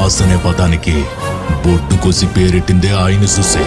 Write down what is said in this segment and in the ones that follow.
boss అనే పదానికి బొడ్డు కోసి పేరెట్టిందే ఆయన చూసే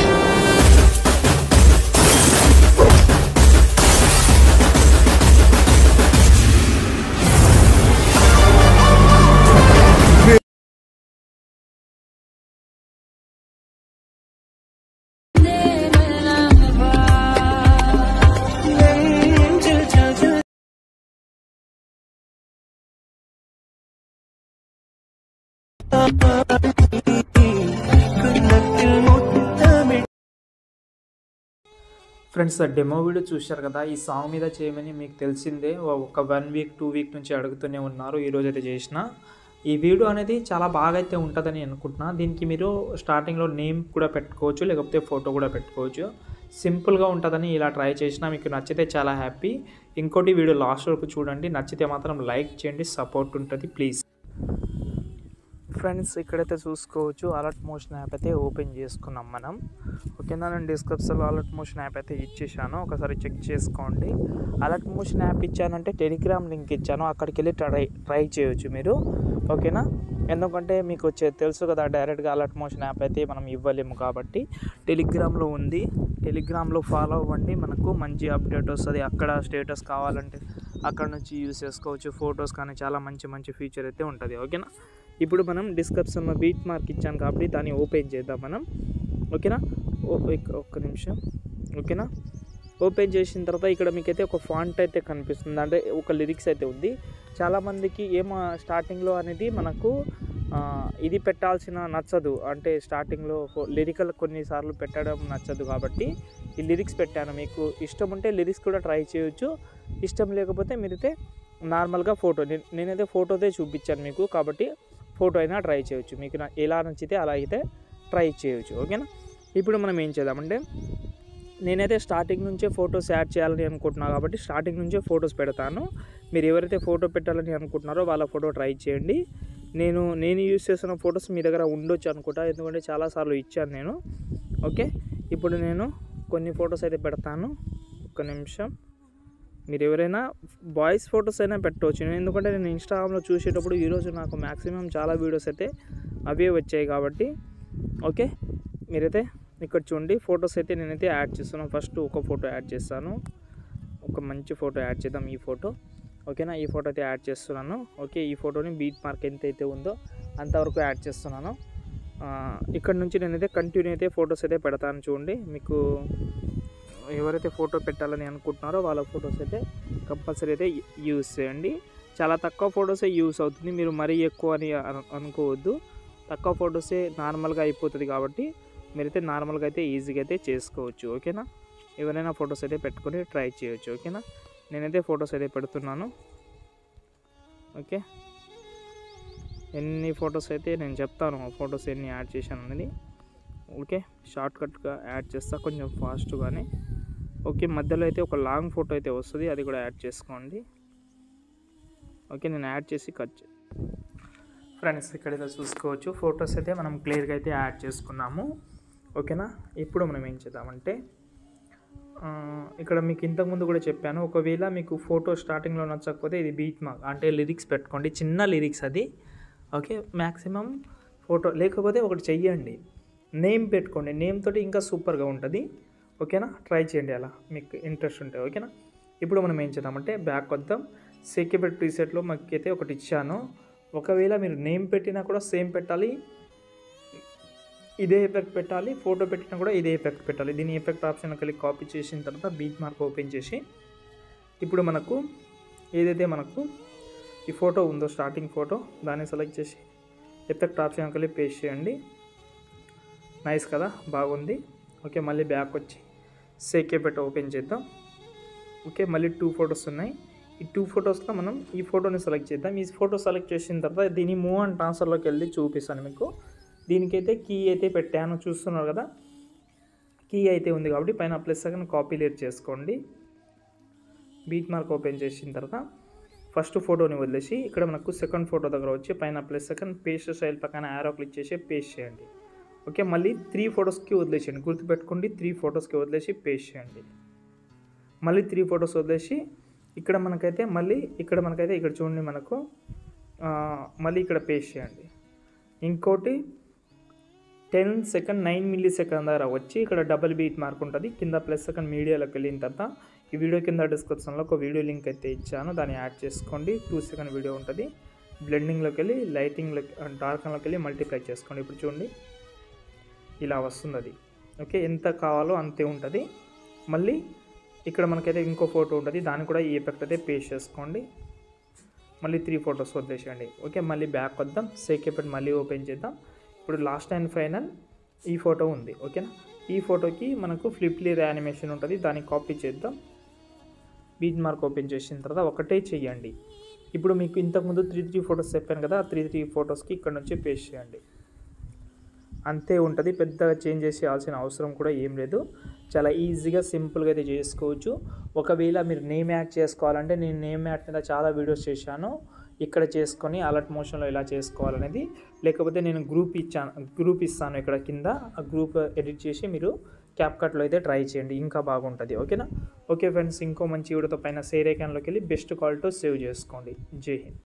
ఫ్రెండ్స్ డెమో వీడియో చూశారు కదా ఈ సాంగ్ మీద చేయమని మీకు తెలిసిందే ఓ- ఒక వన్ వీక్ టూ వీక్ నుంచి అడుగుతూనే ఉన్నారు ఈ రోజు అయితే చేసిన ఈ వీడియో అనేది చాలా బాగా అయితే ఉంటుందని అనుకుంటున్నా దీనికి మీరు స్టార్టింగ్లో నేమ్ కూడా పెట్టుకోవచ్చు లేకపోతే ఫోటో కూడా పెట్టుకోవచ్చు సింపుల్గా ఉంటుందని ఇలా ట్రై చేసిన మీకు నచ్చితే చాలా హ్యాపీ ఇంకోటి వీడియో లాస్ట్ వరకు చూడండి నచ్చితే మాత్రం లైక్ చేయండి సపోర్ట్ ఉంటుంది ప్లీజ్ ఫ్రెండ్స్ ఇక్కడైతే చూసుకోవచ్చు అలర్ట్ మోషన్ యాప్ అయితే ఓపెన్ చేసుకున్నాం మనం ఓకేనా నేను డిస్క్రిప్షన్లో అలర్ట్ మోషన్ యాప్ అయితే ఇచ్చేసాను ఒకసారి చెక్ చేసుకోండి అలర్ట్ మోషన్ యాప్ ఇచ్చానంటే టెలిగ్రామ్ లింక్ ఇచ్చాను అక్కడికి వెళ్ళి ట్రై ట్రై చేయొచ్చు మీరు ఓకేనా ఎందుకంటే మీకు వచ్చే తెలుసు కదా డైరెక్ట్గా అలర్ట్ మోషన్ యాప్ అయితే మనం ఇవ్వలేము కాబట్టి టెలిగ్రామ్లో ఉంది టెలిగ్రామ్లో ఫాలో అవ్వండి మనకు మంచి అప్డేట్ వస్తుంది అక్కడ స్టేటస్ కావాలంటే అక్కడ నుంచి యూస్ చేసుకోవచ్చు ఫొటోస్ కానీ చాలా మంచి మంచి ఫీచర్ అయితే ఉంటుంది ఓకేనా ఇప్పుడు మనం డిస్క్రిప్షన్లో బీట్ మార్క్ ఇచ్చాను కాబట్టి దాన్ని ఓపెన్ చేద్దాం మనం ఓకేనా ఓ ఇక- ఒక్క నిమిషం ఓకేనా ఓపెన్ చేసిన తర్వాత ఇక్కడ మీకైతే ఒక ఫాంట్ అయితే కనిపిస్తుంది అంటే ఒక లిరిక్స్ అయితే ఉంది చాలామందికి ఏమో స్టార్టింగ్లో అనేది మనకు ఆ, ఇది పెట్టాల్సిన నచ్చదు అంటే స్టార్టింగ్లో లిరికల్ కొన్నిసార్లు పెట్టడం నచ్చదు కాబట్టి ఈ లిరిక్స్ పెట్టాను మీకు ఇష్టం ఉంటే లిరిక్స్ కూడా ట్రై చేయొచ్చు ఇష్టం లేకపోతే మీరైతే నార్మల్గా ఫోటో నేను నేనైతే ఫోటోదే చూపించాను మీకు కాబట్టి ఫోటో అయినా ట్రై చేయొచ్చు మీకు నా- ఎలా నచ్చితే అలా అయితే ట్రై చేయొచ్చు ఓకేనా ఇప్పుడు మనం ఏం చేద్దామంటే నేనైతే స్టార్టింగ్ నుంచే ఫొటోస్ యాడ్ చేయాలని అనుకుంటున్నా కాబట్టి స్టార్టింగ్ నుంచే ఫొటోస్ పెడతాను మీరు ఎవరైతే ఫోటో పెట్టాలని అనుకుంటున్నారో వాళ్ళ ఫోటో ట్రై చేయండి నేను నేను యూస్ చేస్తున్న ఫొటోస్ మీ దగ్గర ఉండొచ్చు అనుకుంటా ఎందుకంటే చాలాసార్లు ఇచ్చాను నేను ఓకే ఇప్పుడు నేను కొన్ని ఫొటోస్ అయితే పెడతాను ఒక్క నిమిషం మీరు ఎవరైనా బాయ్స్ ఫొటోస్ అయినా పెట్టవచ్చు నేను ఎందుకంటే నేను ఇన్స్టాగ్రామ్లో చూసేటప్పుడు ఈరోజు నాకు మ్యాక్సిమం చాలా వీడియోస్ అయితే అవే వచ్చాయి కాబట్టి ఓకే మీరైతే ఇక్కడ చూడండి ఫొటోస్ అయితే నేనైతే యాడ్ చేస్తున్నాను ఫస్ట్ ఒక ఫోటో యాడ్ చేస్తాను ఒక మంచి ఫోటో యాడ్ చేద్దాం ఈ ఫోటో ఓకేనా ఈ ఫోటో అయితే యాడ్ చేస్తున్నాను ఓకే ఈ ఫోటోని బీట్ మార్క్ ఎంత అయితే ఉందో అంతవరకు యాడ్ చేస్తున్నాను ఆ, ఇక్కడ నుంచి నేనైతే కంటిన్యూ అయితే ఫొటోస్ అయితే పెడతాను చూడండి మీకు ఎవరైతే ఫోటో పెట్టాలని అనుకుంటున్నారో వాళ్ళ ఫొటోస్ అయితే కంపల్సరీ అయితే యూస్ చేయండి చాలా తక్కువ ఫొటోసే యూస్ అవుతుంది మీరు మరీ ఎక్కువ అని అను- అనుకోవద్దు తక్కువ ఫొటోసే నార్మల్గా అయిపోతుంది కాబట్టి మీరైతే నార్మల్గా అయితే ఈజీగా అయితే చేసుకోవచ్చు ఓకేనా ఎవరైనా ఫొటోస్ అయితే పెట్టుకొని ట్రై చేయొచ్చు ఓకేనా నేనైతే ఫొటోస్ అయితే పెడుతున్నాను ఓకే ఎన్ని ఫొటోస్ అయితే నేను చెప్తాను ఫొటోస్ ఎన్ని యాడ్ చేశాను అనేది ఓకే షార్ట్ కట్గా యాడ్ చేస్తా కొంచెం ఫాస్ట్గానే ఓకే మధ్యలో అయితే ఒక లాంగ్ ఫోటో అయితే వస్తుంది అది కూడా యాడ్ చేసుకోండి ఓకే నేను యాడ్ చేసి కట్ చే ఫ్రెండ్స్ ఇక్కడైతే చూసుకోవచ్చు ఫొటోస్ అయితే మనం క్లియర్గా అయితే యాడ్ చేసుకున్నాము ఓకేనా ఇప్పుడు మనం ఏం చేద్దామంటే ఆ, ఇక్కడ మీకు ఇంతకుముందు కూడా చెప్పాను ఒకవేళ మీకు ఫోటో స్టార్టింగ్లో నచ్చకపోతే ఇది బీట్ మార్క్ అంటే లిరిక్స్ పెట్టుకోండి చిన్న లిరిక్స్ అది ఓకే మ్యాక్సిమం ఫోటో లేకపోతే ఒకటి చెయ్యండి నేమ్ పెట్టుకోండి నేమ్ తోటి ఇంకా సూపర్గా ఉంటుంది ఓకేనా ట్రై చేయండి అలా మీకు ఇంట్రెస్ట్ ఉంటే ఓకేనా ఇప్పుడు మనం ఏం చేద్దామంటే బ్యాక్ వద్దాం సెక్యూరిటీ ప్రీసెట్లో మాకైతే ఒకటి ఇచ్చాను ఒకవేళ మీరు నేమ్ పెట్టినా కూడా సేమ్ పెట్టాలి ఇదే ఎఫెక్ట్ పెట్టాలి ఫోటో పెట్టినా కూడా ఇదే ఎఫెక్ట్ పెట్టాలి దీని ఎఫెక్ట్ ఆప్షన్ కలిగి కాపీ చేసిన తర్వాత బీట్ మార్క్ ఓపెన్ చేసి ఇప్పుడు మనకు ఏదైతే మనకు ఈ ఫోటో ఉందో స్టార్టింగ్ ఫోటో దాన్ని సెలెక్ట్ చేసి ఎఫెక్ట్ ఆప్షన్ కలిగి పేస్ట్ చేయండి నైస్ కదా బాగుంది ఓకే మళ్ళీ బ్యాక్ వచ్చి సేక్ ఎఫెక్ట్ ఓపెన్ చేద్దాం ఓకే మళ్ళీ టూ ఫొటోస్ ఉన్నాయి ఈ టూ ఫొటోస్లో మనం ఈ ఫోటోని సెలెక్ట్ చేద్దాం ఈ ఫోటో సెలెక్ట్ చేసిన తర్వాత దీని మూవ్ అండ్ ట్రాన్స్ఫర్లోకి వెళ్ళి చూపిస్తాను మీకు దీనికైతే కీ అయితే పెట్టాను చూస్తున్నారు కదా కీ అయితే ఉంది కాబట్టి పైన ప్లస్ సెకండ్ కాపీ లేట్ చేసుకోండి బీట్ మార్క్ ఓపెన్ చేసిన తర్వాత ఫస్ట్ ఫోటోని వదిలేసి ఇక్కడ మనకు సెకండ్ ఫోటో దగ్గర వచ్చి పైన ప్లస్ సెకండ్ పేస్ట్ స్టైల్ పక్కన యారో క్లిక్ చేసి పేస్ట్ చేయండి ఓకే మళ్ళీ త్రీ ఫొటోస్కి వదిలేసేయండి గుర్తుపెట్టుకోండి త్రీ ఫొటోస్కి వదిలేసి పేస్ట్ చేయండి మళ్ళీ త్రీ ఫొటోస్ వదిలేసి ఇక్కడ మనకైతే మళ్ళీ ఇక్కడ మనకైతే ఇక్కడ చూడండి మనకు ఆ, మళ్ళీ ఇక్కడ పేస్ట్ చేయండి ఇంకోటి ten second nine millisecond దగ్గర వచ్చి ఇక్కడ డబుల్ బీట్ మార్క్ ఉంటుంది కింద ప్లస్ సెకండ్ మీడియాలోకి వెళ్ళిన తర్వాత ఈ వీడియో కింద డిస్క్రిప్షన్లో ఒక వీడియో లింక్ అయితే ఇచ్చాను దాన్ని యాడ్ చేసుకోండి టూ సెకండ్ వీడియో ఉంటుంది బ్లెండింగ్లోకి వెళ్ళి లైటింగ్లోకి డార్క్లోకి వెళ్ళి మల్టిప్లై చేసుకోండి ఇప్పుడు చూడండి ఇలా వస్తుంది అది ఓకే ఎంత కావాలో అంతే ఉంటుంది మళ్ళీ ఇక్కడ మనకైతే ఇంకో ఫోటో ఉంటుంది దాన్ని కూడా ఈ ఎఫెక్ట్ అయితే పేస్ట్ చేసుకోండి మళ్ళీ త్రీ ఫొటోస్ వదిలేసేయండి ఓకే మళ్ళీ బ్యాక్ వద్దాం సేక్ ఎఫెక్ట్ మళ్ళీ ఓపెన్ చేద్దాం ఇప్పుడు లాస్ట్ అండ్ ఫైనల్ ఈ ఫోటో ఉంది ఓకేనా ఈ ఫోటోకి మనకు ఫ్లిప్లీర్ యానిమేషన్ ఉంటుంది దాన్ని కాపీ చేద్దాం బీజ్ మార్క్ ఓపెన్ చేసిన తర్వాత ఒకటే చెయ్యండి ఇప్పుడు మీకు ఇంతకుముందు త్రీ త్రీ ఫొటోస్ చెప్పాను కదా ఆ త్రీ త్రీ ఫొటోస్కి ఇక్కడ నుంచి పేస్ట్ చేయండి అంతే ఉంటుంది పెద్దగా చేంజ్ చేసేయాల్సిన అవసరం కూడా ఏం లేదు చాలా ఈజీగా సింపుల్గా అయితే చేసుకోవచ్చు ఒకవేళ మీరు నేమ్ యాడ్ చేసుకోవాలంటే నేను నేమ్ యాడ్ మీద చాలా వీడియోస్ చేశాను ఇక్కడ చేసుకొని అలర్ట్ మోషన్లో ఎలా చేసుకోవాలనేది లేకపోతే నేను గ్రూప్ ఇచ్చాను గ్రూప్ ఇస్తాను ఇక్కడ కింద ఆ గ్రూప్ ఎడిట్ చేసి మీరు క్యాప్కట్లో అయితే ట్రై చేయండి ఇంకా బాగుంటుంది ఓకేనా ఓకే ఫ్రెండ్స్ ఇంకో మంచి వీడియోతో పైన సేర్ ఐకాన్లోకి వెళ్ళి బెస్ట్ కాల్తో సేవ్ చేసుకోండి జై హింద్